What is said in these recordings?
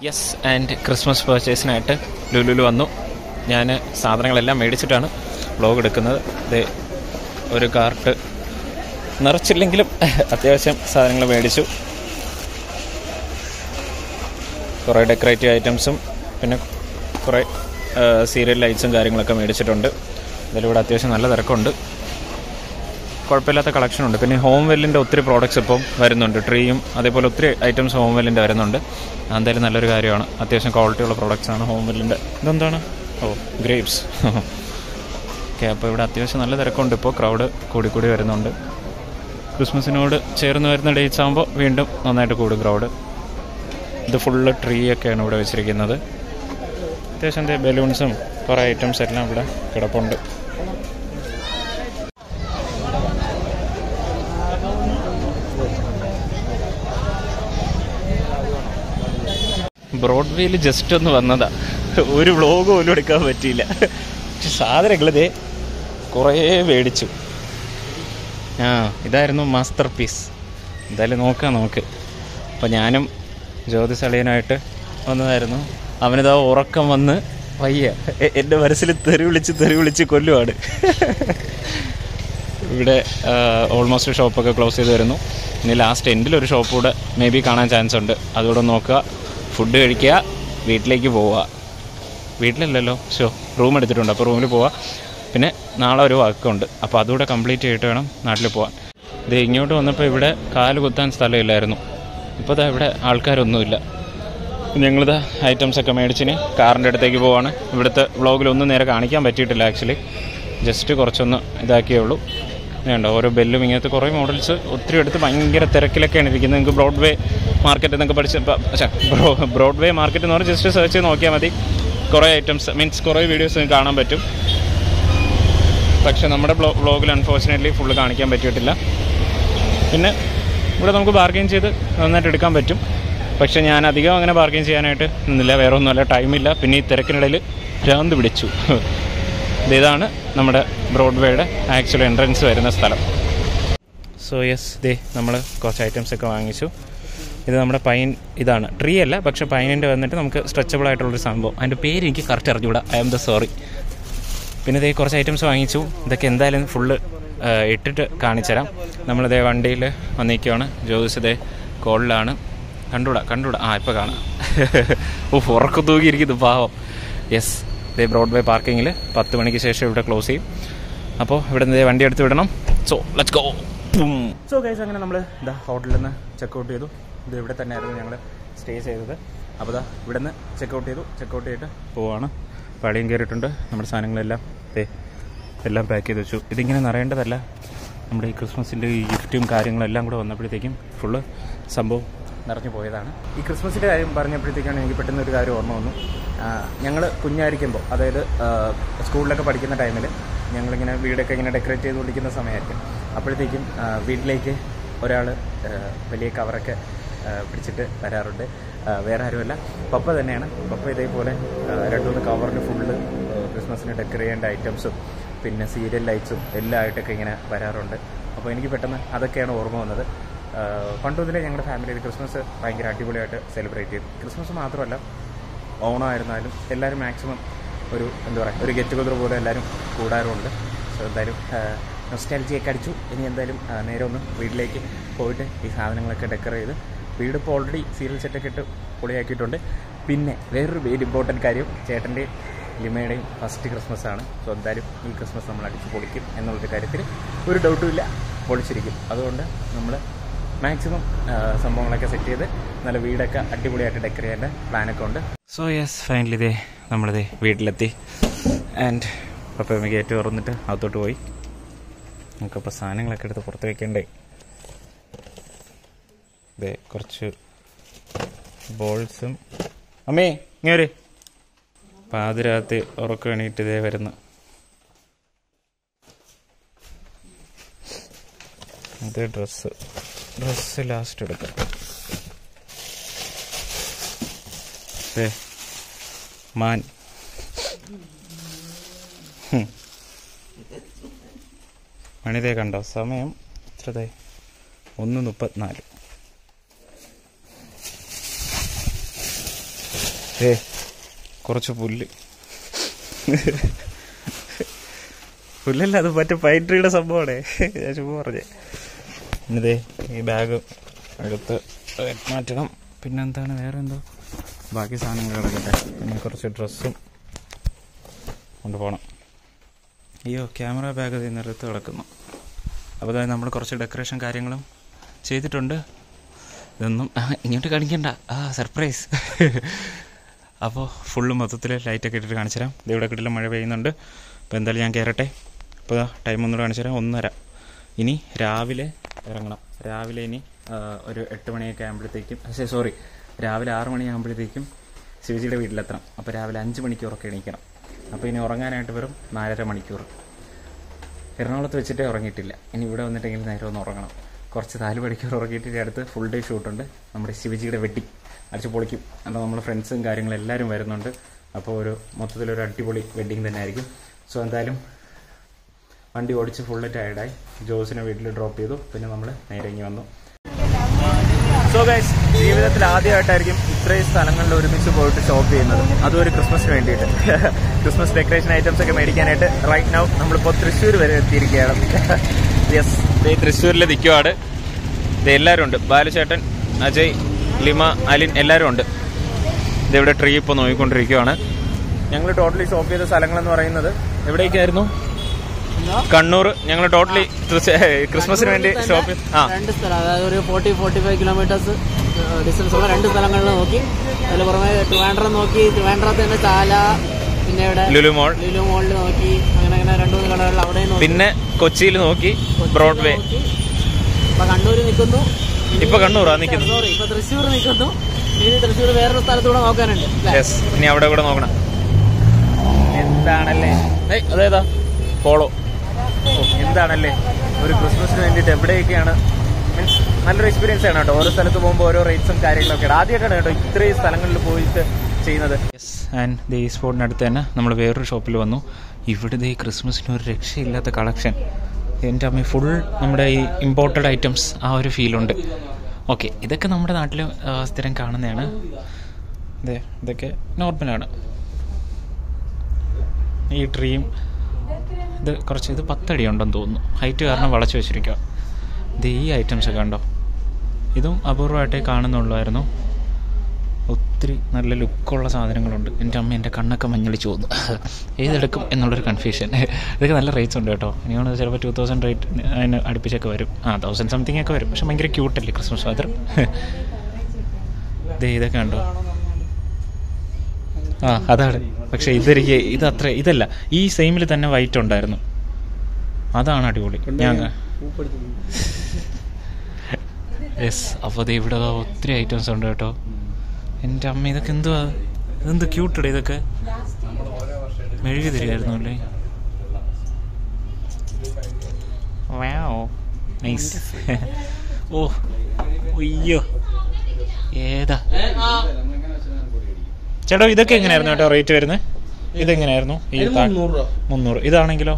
Yes and Christmas പർച്ചേസിനായിട്ട് ലുലുലു വന്നു ഞാൻ സാധനങ്ങളെല്ലാം മേടിച്ചിട്ടാണ് വ്ലോഗ് എടുക്കുന്നത് ഇത് ഒരു കാർട്ട് നിറച്ചില്ലെങ്കിലും അത്യാവശ്യം സാധനങ്ങൾ മേടിച്ചു കുറേ ഡെക്കറേറ്റീവ് ഐറ്റംസും പിന്നെ കുറേ സീരിയൽ ലൈറ്റ്സും കാര്യങ്ങളൊക്കെ മേടിച്ചിട്ടുണ്ട് ഇതിലൂടെ അത്യാവശ്യം നല്ല തിരക്കുണ്ട് കുഴപ്പമില്ലാത്ത കളക്ഷൻ ഉണ്ട് പിന്നെ ഹോം വെല്ലിൻ്റെ ഒത്തിരി പ്രോഡക്റ്റ്സ് ഇപ്പം വരുന്നുണ്ട് ട്രീയും അതേപോലെ ഒത്തിരി ഐറ്റംസ് ഹോം വെല്ലിൻ്റെ വരുന്നുണ്ട് എന്തായാലും നല്ലൊരു കാര്യമാണ് അത്യാവശ്യം ക്വാളിറ്റിയുള്ള പ്രോഡക്റ്റ്സ് ആണ് ഹോം വെല്ലിൻ്റെ ഇതെന്താണ് ഓ ഗ്രേപ്സ് ഓക്കെ അപ്പോൾ ഇവിടെ അത്യാവശ്യം നല്ല തിരക്കുണ്ട് ഇപ്പോൾ ക്രൗഡ് കൂടി കൂടി വരുന്നുണ്ട് ക്രിസ്മസിനോട് ചേർന്ന് വരുന്ന ഡേറ്റ്സ് ആകുമ്പോൾ വീണ്ടും നന്നായിട്ട് കൂടും ക്രൗഡ് ഇത് ഫുള്ള് ട്രീ ഒക്കെയാണ് ഇവിടെ വെച്ചിരിക്കുന്നത് അത്യാവശ്യം ബലൂൺസും കുറേ ഐറ്റംസ് എല്ലാം ഇവിടെ കിടപ്പുണ്ട് ബ്രോഡ്വേയിൽ ജസ്റ്റ് ഒന്ന് വന്നതാ ഒരു വ്ളോഗ് പോലും എടുക്കാൻ പറ്റിയില്ല പക്ഷെ സാധനങ്ങൾ ഇതേ കുറേ മേടിച്ചു ആ ഇതായിരുന്നു മാസ്റ്റർ പീസ് എന്തായാലും നോക്കാം നമുക്ക് അപ്പോൾ ഞാനും ജ്യോതിസ് അളിയനായിട്ട് വന്നതായിരുന്നു അവനിതാ ഉറക്കം വന്ന് വയ്യ എ- എൻ്റെ മനസ്സിൽ തെറി വിളിച്ച് തെറി വിളിച്ച് കൊല്ലുവാണ് ഇവിടെ ഓൾമോസ്റ്റ് ഷോപ്പൊക്കെ ക്ലോസ് ചെയ്ത് വരുന്നു ഇനി ലാസ്റ്റ് എൻഡിൽ ഒരു ഷോപ്പ് കൂടെ മേ ബി കാണാൻ ചാൻസ് ഉണ്ട് അതുകൂടെ നോക്കുക ഫുഡ് കഴിക്കുക വീട്ടിലേക്ക് പോവുക വീട്ടിലല്ലല്ലോ ഷോ റൂം എടുത്തിട്ടുണ്ട് അപ്പോൾ റൂമിൽ പോവുക പിന്നെ നാളെ ഒരു വർക്കുണ്ട് അപ്പോൾ അതുകൂടെ കംപ്ലീറ്റ് ചെയ്തിട്ട് വേണം നാട്ടിൽ പോകാൻ ഇത് ഇങ്ങോട്ട് വന്നപ്പോൾ ഇവിടെ കാല് കുത്താൻ സ്ഥലമില്ലായിരുന്നു ഇപ്പോൾ ദാ ഇവിടെ ആൾക്കാരൊന്നുമില്ല ഞങ്ങളിത് ഐറ്റംസ് ഒക്കെ മേടിച്ചിന് കാറിൻ്റെ അടുത്തേക്ക് പോവാണ് ഇവിടുത്തെ വ്ളോഗിലൊന്നും നേരെ കാണിക്കാൻ പറ്റിയിട്ടില്ല ആക്ച്വലി ജസ്റ്റ് കുറച്ചൊന്ന് ഇതാക്കിയേ ഉള്ളൂ വേണ്ട ഓരോ ബെല്ലും ഇങ്ങനത്തെ കുറേ മോഡൽസ് ഒത്തിരി എടുത്ത് ഭയങ്കര തിരക്കിലൊക്കെയാണ് ഇരിക്കുന്നത് നിങ്ങൾക്ക് ബ്രോഡ്വേ മാർക്കറ്റ് എന്നൊക്കെ പഠിച്ച് ബ്രോ ബ്രോഡ്വേ മാർക്കറ്റ് എന്ന് പറഞ്ഞാൽ ജസ്റ്റ് സെർച്ച് ചെയ്ത് നോക്കിയാൽ മതി കുറേ ഐറ്റംസ് മീൻസ് കുറേ വീഡിയോസ് നിങ്ങൾക്ക് കാണാൻ പറ്റും പക്ഷേ നമ്മുടെ വ്ളോഗിൽ അൺഫോർച്ചുനേറ്റ്ലി ഫുള്ള് കാണിക്കാൻ പറ്റിയിട്ടില്ല പിന്നെ ഇവിടെ നമുക്ക് ബാർഗെയിൻ ചെയ്ത് നന്നായിട്ട് എടുക്കാൻ പറ്റും പക്ഷേ ഞാൻ അധികം അങ്ങനെ ബാർഗെയിൻ ചെയ്യാനായിട്ട് നിന്നില്ല വേറെ ഒന്നുമല്ല ടൈമില്ല പിന്നെ ഈ തിരക്കിനിടയിൽ ഭ്രാന്ത് പിടിച്ചു ഇത് ഇതാണ് നമ്മുടെ ബ്രോഡ്വേയുടെ ആക്ച്വൽ എൻട്രൻസ് വരുന്ന സ്ഥലം സോ യെസ് ദേ നമ്മൾ കുറച്ച് ഐറ്റംസ് ഒക്കെ വാങ്ങിച്ചു ഇത് നമ്മുടെ പൈൻ ഇതാണ് ട്രീ അല്ല പക്ഷേ പൈനിൻ്റെ വന്നിട്ട് നമുക്ക് സ്ട്രെച്ചബിൾ ആയിട്ടുള്ളൊരു സംഭവം അതിൻ്റെ പേര് എനിക്ക് കറക്റ്റ് അറിഞ്ഞുകൂടാ ഐ ആം ദ സോറി പിന്നെ ഇതേ കുറച്ച് ഐറ്റംസ് വാങ്ങിച്ചു ഇതൊക്കെ എന്തായാലും ഫുള്ള് ഇട്ടിട്ട് കാണിച്ചുതരാം നമ്മളിതേ വണ്ടിയിൽ വന്നിരിക്കുകയാണ് ജ്യോതിസ് ഇതേ കോളിലാണ് കണ്ടൂടാ കണ്ടൂടാ ആ ഇപ്പോൾ കാണാം ഓ ഉറക്കം തൂക്കിയിരിക്കുന്നു പാവം യെസ് ഇതേ ബ്രോഡ്വേ പാർക്കിങ്ങിൽ പത്ത് മണിക്ക് ശേഷം ഇവിടെ ക്ലോസ് ചെയ്യും അപ്പോൾ ഇവിടെ നിന്ന് വണ്ടി എടുത്ത് വിടണം so let's go so guys അങ്ങനെ നമ്മൾ ഇതാ ഹോട്ടലിൽ നിന്ന് ചെക്കൗട്ട് ചെയ്തു ഇത് ഇവിടെ തന്നെയായിരുന്നു ഞങ്ങൾ സ്റ്റേ ചെയ്തത് അപ്പോൾ ഇതാ ഇവിടെ നിന്ന് ചെക്കൗട്ട് ചെയ്തു ചെക്കൗട്ട് ചെയ്തിട്ട് പോവാണ് പടിയും കയറിയിട്ടുണ്ട് നമ്മുടെ സാധനങ്ങളെല്ലാം ദേ എല്ലാം പാക്ക് ചെയ്ത് വെച്ചു ഇതിങ്ങനെ നിറയേണ്ടതല്ല നമ്മുടെ ഈ ക്രിസ്മസിൻ്റെ ഈ ഗിഫ്റ്റും കാര്യങ്ങളും എല്ലാം കൂടെ വന്നപ്പോഴത്തേക്കും ഫുള്ള് സംഭവം നിറഞ്ഞു പോയതാണ് ഈ ക്രിസ്മസിൻ്റെ കാര്യം പറഞ്ഞപ്പോഴത്തേക്കാണ് എനിക്ക് പെട്ടെന്ന് ഒരു കാര്യം ഓർമ്മ വന്നു ഞങ്ങൾ കുഞ്ഞായിരിക്കുമ്പോൾ അതായത് ആ, സ്കൂളിലൊക്കെ പഠിക്കുന്ന ടൈമിൽ ഞങ്ങളിങ്ങനെ വീടൊക്കെ ഇങ്ങനെ ഡെക്കറേറ്റ് ചെയ്തുകൊണ്ടിരിക്കുന്ന സമയമായിരിക്കും അപ്പോഴത്തേക്കും ആ, വീട്ടിലേക്ക് ഒരാൾ വലിയ കവറൊക്കെ ആ, പിടിച്ചിട്ട് വരാറുണ്ട് ആ, വേറെ ആരുമല്ല പപ്പ തന്നെയാണ് പപ്പ ഇതേപോലെ ആ, രണ്ട് മൂന്ന് കവറിൽ ഫുള്ള് ക്രിസ്മസിന് ഡെക്കറേറ്റ് ചെയ്യേണ്ട ഐറ്റംസും പിന്നെ സീരിയൽ ലൈറ്റ്സും എല്ലാം ആയിട്ടൊക്കെ ഇങ്ങനെ വരാറുണ്ട് അപ്പോൾ എനിക്ക് പെട്ടെന്ന് അതൊക്കെയാണ് ഓർമ്മ വന്നത് ആ, പണ്ട് മുതലേ ഞങ്ങളുടെ ഫാമിലിയിൽ ക്രിസ്മസ് ഭയങ്കര അടിപൊളിയായിട്ട് സെലിബ്രേറ്റ് ചെയ്തു ക്രിസ്മസ് മാത്രമല്ല ഓണമായിരുന്നാലും എല്ലാവരും മാക്സിമം ഒരു എന്താ പറയുക ഒരു ഗെറ്റ് ടുഗദർ പോലെ എല്ലാവരും കൂടാറുമുണ്ട് സോ എന്തായാലും നൊസ്റ്റാലജിയൊക്കെ അടിച്ചു ഇനി എന്തായാലും ആ, നേരെ ഒന്ന് വീട്ടിലേക്ക് പോയിട്ട് ഈ സാധനങ്ങളൊക്കെ ഡെക്കർ ചെയ്ത് വീട് ഇപ്പോൾ ഓൾറെഡി സീരിയൽ സെറ്റൊക്കെ ഇട്ട് പൊളിയാക്കിയിട്ടുണ്ട് പിന്നെ വേറൊരു വെരി ഇമ്പോർട്ടൻറ്റ് കാര്യം ചേട്ടൻ്റെയും ലിമയുടെയും ഫസ്റ്റ് ക്രിസ്മസ് ആണ് സോ എന്തായാലും ഈ ക്രിസ്മസ് നമ്മൾ അടിച്ച് പൊളിക്കും എന്നുള്ളൊരു കാര്യത്തിൽ ഒരു ഡൗട്ടും ഇല്ല പൊളിച്ചിരിക്കും അതുകൊണ്ട് നമ്മൾ മാക്സിമം സംഭവങ്ങളൊക്കെ സെറ്റ് ചെയ്ത് നല്ല വീടൊക്കെ അടിപൊളിയായിട്ട് ഡെക്കർ ചെയ്യാൻ്റെ പ്ലാനൊക്കെ ഉണ്ട് സോ യെസ് ഫൈനലി ഇതേ നമ്മളിതേ വീട്ടിലെത്തി ആൻഡ് പപ്പയമ്മ ഗേറ്റ് തുറന്നിട്ട് അകത്തോട്ട് പോയി നമുക്കപ്പോൾ സാധനങ്ങളൊക്കെ എടുത്ത് പുറത്ത് വെക്കണ്ടേ ഇതേ കുറച്ച് ബോൾസും അമ്മേ ഇങ്ങനെ പാതിരാത്രി ഉറക്കം എണീറ്റ് ഇതേ വരുന്നു ഇത് ഡ്രസ്സ് ഡ്രസ്സ് ലാസ്റ്റ് എടുക്കാം ദേ, മാൻ ഹും. മണിതേ കണ്ടോ സമയം എത്രതേ ഒന്ന് മുപ്പത്തിനാല് ഏ കുറച്ച് പുല്ല് പുല്ലല്ല അത് മറ്റേ പൈൻ ട്രീയുടെ സംഭവമാണേ ഞാൻ ചുമ്മാ പറഞ്ഞേ ഇന്നതേ ഈ ബാഗ് എടുത്ത് മാറ്റണം പിന്നെന്താണ് വേറെ എന്തോ ബാക്കി സാധനങ്ങൾ കിടക്കട്ടെ പിന്നെ കുറച്ച് ഡ്രസ്സും കൊണ്ടുപോകണം അയ്യോ ക്യാമറ ബാഗ് ഇതിൽ നിരത്ത് കിടക്കുന്നു അപ്പോൾ അതായത് നമ്മൾ കുറച്ച് ഡെക്കറേഷൻ കാര്യങ്ങളും ചെയ്തിട്ടുണ്ട് ഇതൊന്നും ആ, ഇങ്ങോട്ട് കാണിക്കണ്ട ആ സർപ്രൈസ് അപ്പോൾ ഫുള്ള് മൊത്തത്തിൽ ലൈറ്റൊക്കെ ഇട്ടിട്ട് കാണിച്ചു തരാം ഇത് ഇവിടെ കിട്ടില്ല മഴ പെയ്യുന്നുണ്ട് അപ്പോൾ എന്തായാലും ഞാൻ കയറട്ടെ ഇപ്പോൾ ടൈം ഒന്നുകൂടെ കാണിച്ചു തരാം ഒന്നര ഇനി രാവിലെ ഇറങ്ങണം രാവിലെ ഇനി ആ, ഒരു എട്ട് മണിയൊക്കെ ആകുമ്പോഴത്തേക്കും പക്ഷേ സോറി രാവിലെ ആറ് മണിയാകുമ്പോഴത്തേക്കും ശിവജിയുടെ വീട്ടിലെത്തണം അപ്പോൾ രാവിലെ അഞ്ച് മണിക്കൂറൊക്കെ എണീക്കണം അപ്പോൾ ഇനി ഉറങ്ങാനായിട്ട് വെറും നാലര മണിക്കൂർ എറണാകുളത്ത് വെച്ചിട്ടേ ഉറങ്ങിയിട്ടില്ല ഇനി ഇവിടെ വന്നിട്ടെങ്കിൽ നേരെ ഒന്ന് ഉറങ്ങണം കുറച്ച് നാല് മണിക്കൂർ ഉറങ്ങിയിട്ട് ഇനി അടുത്ത് ഫുൾ ഡേ ഷൂട്ടുണ്ട് നമ്മുടെ ശിവജിയുടെ വെഡ്ഡിങ് അടിച്ച് പൊളിക്കും അപ്പോൾ നമ്മുടെ ഫ്രണ്ട്സും കാര്യങ്ങളും എല്ലാവരും വരുന്നുണ്ട് അപ്പോൾ ഒരു മൊത്തത്തിലൊരു അടിപൊളി വെഡ്ഡിങ് തന്നെ ആയിരിക്കും സോ എന്തായാലും വണ്ടി ഓടിച്ച് ഫുള്ള് ടയർഡായി ജോസിനെ വീട്ടിൽ ഡ്രോപ്പ് ചെയ്തു പിന്നെ നമ്മൾ നേരെ ഇങ്ങി വന്നു സോ ഗൈസ് ജീവിതത്തിൽ ആദ്യമായിട്ടായിരിക്കും ഇത്രയും സ്ഥലങ്ങളിൽ ഒരുമിച്ച് പോയിട്ട് ഷോപ്പ് ചെയ്യുന്നത് അതും ഒരു ക്രിസ്മസിന് വേണ്ടിയിട്ട് ക്രിസ്മസ് ഡെക്കറേഷൻ ഐറ്റംസ് ഒക്കെ മേടിക്കാനായിട്ട് റൈറ്റ് നൗ നമ്മളിപ്പോൾ തൃശ്ശൂർ വരെ എത്തിയിരിക്കുകയാണ് യെസ് ഈ തൃശ്ശൂരിൽ നിൽക്കുവാണ് ഇത് എല്ലാവരും ഉണ്ട് ബാലുചേട്ടൻ അജയ് ലിമ അലിൻ എല്ലാവരും ഉണ്ട് ഇതിവിടെ ട്രീ ഇപ്പോൾ നോക്കിക്കൊണ്ടിരിക്കുകയാണ് ഞങ്ങൾ ടോട്ടലി ഷോപ്പ് ചെയ്ത സ്ഥലങ്ങളെന്ന് പറയുന്നത് എവിടേക്കായിരുന്നു കണ്ണൂർ ഞങ്ങൾ ടോട്ടലി ക്രിസ്മസിന് വേണ്ടി ഷോപ്പ് ആ രണ്ട് സ്ഥലം അതായത് ഒരു forty forty five kilometres distance ഉള്ള രണ്ട് സ്ഥലങ്ങളിൽ നോക്കി അതിൽ പുറമെ ട്രിവാൻഡ്രം നോക്കി ട്രിവാൻഡ്രത്ത് തന്നെ ചാല പിന്നെ ഇവിടെ ലുലു മോൾ ലുലു മോളിൽ നോക്കി അങ്ങനെ അങ്ങനെ രണ്ട് മൂന്ന് കടകളിൽ അവിടെയും നോക്കി പിന്നെ കൊച്ചിയിൽ നോക്കി ബ്രോഡ്വേ നോക്കി ഇപ്പൊ കണ്ണൂർ നിൽക്കുന്നു ഇപ്പൊ കണ്ണൂറാ നിൽക്കുന്നത് സോറി ഇപ്പൊ തൃശ്ശൂർ നിൽക്കുന്നു ഇനി തൃശ്ശൂർ വേറൊരു സ്ഥലത്തൂടെ നോക്കാനുണ്ട് ല്ലേ? യെസ് ഇനി അവിടെ കൂടെ നോക്കണം എന്താണല്ലേ ഏയ് അതേതാ പോളോ ഓ, എന്താണല്ലേ ഒരു ക്രിസ്മസിന് വേണ്ടിയിട്ട് എവിടെയൊക്കെയാണ് മീൻസ് നല്ലൊരു എക്സ്പീരിയൻസ് ആണ് കേട്ടോ ഓരോ സ്ഥലത്ത് പോകുമ്പോൾ ഓരോ റേറ്റ്സും കാര്യങ്ങളൊക്കെ ആദ്യമായിട്ടാണ് കേട്ടോ ഇത്രയും സ്ഥലങ്ങളിൽ പോയിട്ട് ചെയ്യുന്നത് യെസ് ആൻഡ് ഈ സ്പോട്ടിനടുത്ത് തന്നെ നമ്മൾ വേറൊരു ഷോപ്പിൽ വന്നു ഇവിടുത്തെ ഈ ക്രിസ്മസിന് ഒരു രക്ഷയില്ലാത്ത കളക്ഷൻ എൻ്റെ അമ്മ ഫുൾ നമ്മുടെ ഈ ഇമ്പോർട്ടഡ് ഐറ്റംസ് ആ ഒരു ഫീലുണ്ട് ഓക്കെ ഇതൊക്കെ നമ്മുടെ നാട്ടിൽ സ്ഥിരം കാണുന്നതാണ് ഇതേ ഇതൊക്കെ നോർമലാണ് ഈ ട്രീയും ഇത് കുറച്ച് ഇത് പത്തടി ഉണ്ടെന്ന് തോന്നുന്നു ഹൈറ്റ് കാരണം വളച്ചു വെച്ചിരിക്കുക ഇത് ഈ ഐറ്റംസ് ഒക്കെ ഉണ്ടോ ഇതും അപൂർവമായിട്ടേ കാണുന്നുള്ളായിരുന്നു ഒത്തിരി നല്ല ലുക്കുള്ള സാധനങ്ങളുണ്ട് എൻ്റെ അമ്മ എൻ്റെ കണ്ണൊക്കെ മഞ്ഞളിച്ച് പോകുന്നു ഏതെടുക്കും എന്നുള്ളൊരു കൺഫ്യൂഷൻ ഇതൊക്കെ നല്ല റേറ്റ്സ് ഉണ്ട് കേട്ടോ എനിക്കാണ് ചിലപ്പോൾ ടു തൗസൻഡ് റേറ്റ് അതിന് അടുപ്പിച്ചൊക്കെ വരും ആ തൗസൻഡ് സംതിങ് ഒക്കെ വരും പക്ഷെ ഭയങ്കര ക്യൂട്ടല്ലേ ക്രിസ്മസ് വെതർ ദേ ഇതൊക്കെ ഉണ്ടോ ആ അതാണ് പക്ഷെ ഇതൊരിക്കെ ഇത് അത്ര ഇതല്ല ഈ സെയിമിൽ തന്നെ വൈറ്റ് ഉണ്ടായിരുന്നു അതാണ് അടിപൊളി ഞാൻ യെസ് അപ്പോൾ ദേ ഇവിടെ ദാ ഒത്തിരി ഐറ്റംസ് ഉണ്ട് കേട്ടോ എൻ്റെ അമ്മ ഇതൊക്കെ എന്തുവാ ഇതെന്ത് ക്യൂട്ടടെ ഇതൊക്കെ മെഴുകി തരികയായിരുന്നു അല്ലേ വാവ് നൈസ് ഓ അയ്യോ ഏതാ ചേട്ടാ ഇതൊക്കെ എങ്ങനെയായിരുന്നു കേട്ടോ റേറ്റ് വരുന്നത് ഇതെങ്ങനെയായിരുന്നു ഈ താ- മുന്നൂറ് ഇതാണെങ്കിലോ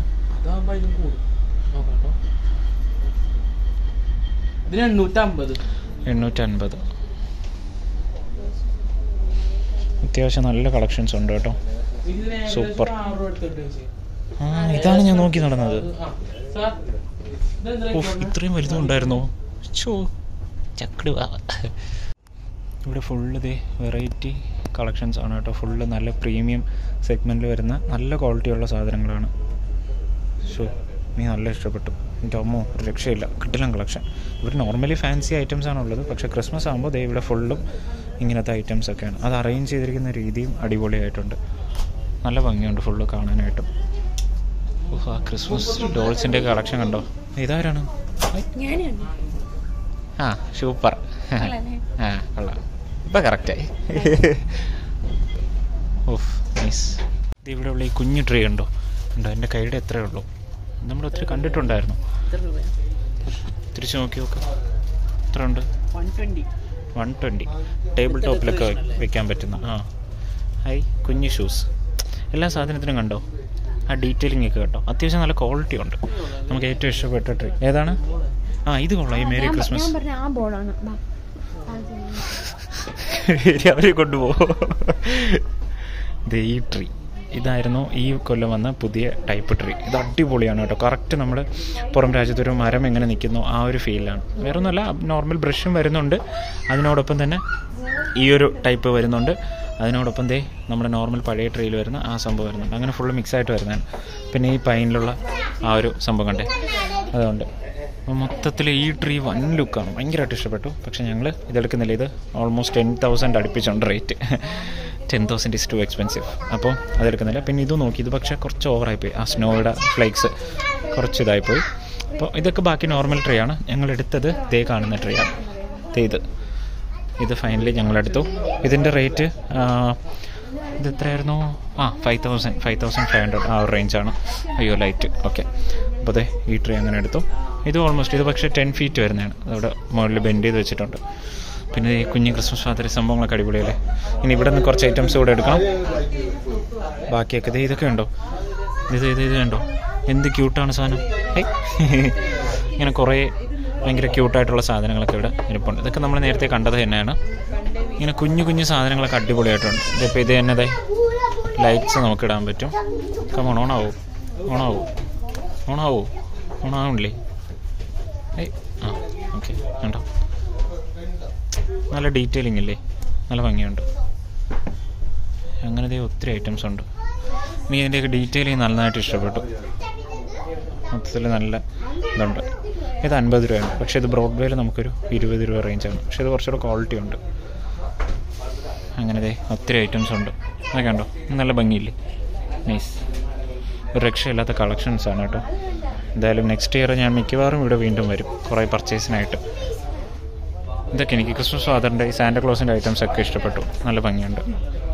ഇതിന് എണ്ണൂറ്റമ്പത് എണ്ണൂറ്റൻപത് അത്യാവശ്യം നല്ല കളക്ഷൻസ് ഉണ്ട് കേട്ടോ സൂപ്പർ ആ ഇതാണ് ഞാൻ നോക്കി നടന്നത് ഓഹ് ഇത്രയും വലുതും ഉണ്ടായിരുന്നോ ചോ ചക്കട് വാ. ഇവിടെ ഫുള്ള് ദേ വെറൈറ്റി കളക്ഷൻസ് ആണ് കേട്ടോ ഫുള്ള് നല്ല പ്രീമിയം സെഗ്മെൻറ്റിൽ വരുന്ന നല്ല ക്വാളിറ്റിയുള്ള സാധനങ്ങളാണ് ഷോ നീ നല്ല ഇഷ്ടപ്പെട്ടു എൻ്റെ അമ്മോ ഒരു രക്ഷയില്ല കിട്ടില്ല കളക്ഷൻ ഇവിടെ നോർമലി ഫാൻസി ഐറ്റംസ് ആണ് ഉള്ളത് പക്ഷേ ക്രിസ്മസ് ആകുമ്പോൾ ദേ ഇവിടെ ഫുള്ളും ഇങ്ങനത്തെ ഐറ്റംസ് ഒക്കെയാണ് അത് അറേഞ്ച് ചെയ്തിരിക്കുന്ന രീതിയും അടിപൊളിയായിട്ടുണ്ട് നല്ല ഭംഗിയുണ്ട് ഫുള്ള് കാണാനായിട്ടും ഓഹ് ആ ക്രിസ്മസ് ഡോൾസിൻ്റെ കളക്ഷൻ കണ്ടോ ഇതാരാണ് ആ സൂപ്പർ ആ കൊള്ളാം ഇപ്പം കറക്റ്റായി ഓഫ് നൈസ് ഇത് ഇവിടെ ഉള്ള ഈ കുഞ്ഞു ട്രീ ഉണ്ടോ ഉണ്ടോ എൻ്റെ കൈയുടെ എത്രയേ ഉള്ളൂ നമ്മൾ ഒത്തിരി കണ്ടിട്ടുണ്ടായിരുന്നു എത്ര രൂപ തിരിച്ചു നോക്കി നോക്ക് എത്ര ഉണ്ട് one twenty one twenty table ടോപ്പിലൊക്കെ വെക്കാൻ പറ്റുന്ന ആ ഹൈ കുഞ്ഞു ഷൂസ് എല്ലാ സാധനത്തിനും കണ്ടോ ആ ഡീറ്റെയിലിംഗ് ഒക്കെ കേട്ടോ അത്യാവശ്യം നല്ല ക്വാളിറ്റി ഉണ്ട് നമുക്ക് ഏറ്റവും ഇഷ്ടപ്പെട്ട ട്രീ ഏതാണ് ആ ഇത് കൊള്ളാം ഈ മേരി ക്രിസ്മസ് ഞാൻ പറഞ്ഞ ആ ബോർഡാണ് ഇനി അവരെ കൊണ്ടുപോകും ദേ ഈ ട്രീ ഇതായിരുന്നു ഈ കൊല്ലം വന്ന പുതിയ ടൈപ്പ് ട്രീ ഇത് അടിപൊളിയാണ് കേട്ടോ കറക്റ്റ് നമ്മൾ പുറം രാജ്യത്തൊരു മരം എങ്ങനെ നിൽക്കുന്നു ആ ഒരു ഫീലാണ് വേറെ ഒന്നുമല്ല നോർമൽ ബ്രഷും വരുന്നുണ്ട് അതിനോടൊപ്പം തന്നെ ഈ ഒരു ടൈപ്പ് വരുന്നുണ്ട് അതിനോടൊപ്പം ദേ നമ്മുടെ നോർമൽ പഴയ ട്രീയിൽ വരുന്ന ആ സംഭവം വരുന്നുണ്ട് അങ്ങനെ ഫുള്ള് മിക്സ് ആയിട്ട് വരുന്നതാണ് പിന്നെ ഈ പൈനിലുള്ള ആ ഒരു സംഭവം കണ്ടേ അതുകൊണ്ട് അപ്പോൾ മൊത്തത്തിൽ ഈ ട്രീ വൻ ലുക്കാണ് ഭയങ്കരമായിട്ട് ഇഷ്ടപ്പെട്ടു പക്ഷേ ഞങ്ങൾ ഇതെടുക്കുന്നില്ല ഇത് ഓൾമോസ്റ്റ് ടെൻ തൗസൻഡ് അടുപ്പിച്ചുണ്ട് rate ten thousand is too expensive അപ്പോൾ അതെടുക്കുന്നില്ല പിന്നെ ഇത് നോക്കി ഇത് പക്ഷേ കുറച്ച് ഓവറായിപ്പോയി ആ സ്നോയുടെ ഫ്ലേക്സ് കുറച്ച് ഇതായിപ്പോയി അപ്പോൾ ഇതൊക്കെ ബാക്കി നോർമൽ ട്രീ ആണ് ഞങ്ങൾ എടുത്തത് ദേ കാണുന്ന ട്രീ ആണ് ദേ ഇത് ഇത് ഫൈനലി ഞങ്ങളെടുത്തു ഇതിൻ്റെ റേറ്റ് ഇത് എത്രയായിരുന്നു ആ five thousand five thousand five hundred ആ ഒരു റേഞ്ചാണ് അയ്യോ ലൈറ്റ് ഓക്കെ അപ്പോൾ അതെ ഈ ട്രീ അങ്ങനെ എടുത്തു ഇത് ഓൾമോസ്റ്റ് ഇത് പക്ഷേ ടെൻ ഫീറ്റ് വരുന്നതാണ് അതവിടെ മുകളിൽ ബെൻഡ് ചെയ്ത് വെച്ചിട്ടുണ്ട് പിന്നെ ഈ കുഞ്ഞ് ക്രിസ്മസ് ഫാദർ സംഭവങ്ങളൊക്കെ അടിപൊളിയല്ലേ ഇനി ഇവിടെ നിന്ന് കുറച്ച് ഐറ്റംസ് കൂടെ എടുക്കണം ബാക്കിയൊക്കെ ഇത് ഇതൊക്കെ ഉണ്ടോ ഇത് ഇത് ഇത് കണ്ടോ എന്ത് ക്യൂട്ടാണ് സാധനം ഹേയ്. ഇങ്ങനെ കുറേ ഭയങ്കര ക്യൂട്ടായിട്ടുള്ള സാധനങ്ങളൊക്കെ ഇവിടെ ഇരിപ്പുണ്ട് ഇതൊക്കെ നമ്മൾ നേരത്തെ കണ്ടത് തന്നെയാണ് ഇങ്ങനെ കുഞ്ഞു കുഞ്ഞു സാധനങ്ങളൊക്കെ അടിപൊളിയായിട്ടുണ്ട് ഇതിപ്പോൾ ഇത് തന്നെ ലൈറ്റ്സ് നമുക്ക് ഇടാൻ പറ്റും കമോൺ ഓണാവോ ഓണാവോ ഓണാവോ ഓണാവണില്ലേ ഏയ് ആ ഓക്കെ കണ്ടോ നല്ല ഡീറ്റെയിലിംഗ് ഇല്ലേ നല്ല ഭംഗിയുണ്ട് അങ്ങനത്തെ ഒത്തിരി ഐറ്റംസ് ഉണ്ട് എനിക്ക് ഇതിൻ്റെയൊക്കെ ഡീറ്റെയിലിംഗ് നന്നായിട്ട് ഇഷ്ടപ്പെട്ടു മൊത്തത്തിൽ നല്ല ഇതുണ്ട് ഇത് അൻപത് രൂപയാണ് പക്ഷേ ഇത് ബ്രോഡ്വേയിൽ നമുക്കൊരു ഇരുപത് രൂപ റേഞ്ചാണ് പക്ഷേ ഇത് കുറച്ചുകൂടെ ക്വാളിറ്റി ഉണ്ട് അങ്ങനത്തെ ഒത്തിരി ഐറ്റംസ് ഉണ്ട് അതൊക്കെ ഉണ്ടോ നല്ല ഭംഗിയില്ലേ നൈസ് ഒരു രക്ഷയില്ലാത്ത കളക്ഷൻസ് ആണ് കേട്ടോ എന്തായാലും നെക്സ്റ്റ് ഇയർ ഞാൻ മിക്കവാറും ഇവിടെ വീണ്ടും വരും കുറേ പർച്ചേസിനായിട്ട് ഇതൊക്കെ എനിക്ക് ക്രിസ്മസ് ഫാദറിൻ്റെ ഈ സാന്റ ക്ലോസിൻ്റെ ഐറ്റംസ് ഒക്കെ ഇഷ്ടപ്പെട്ടു നല്ല ഭംഗിയുണ്ട്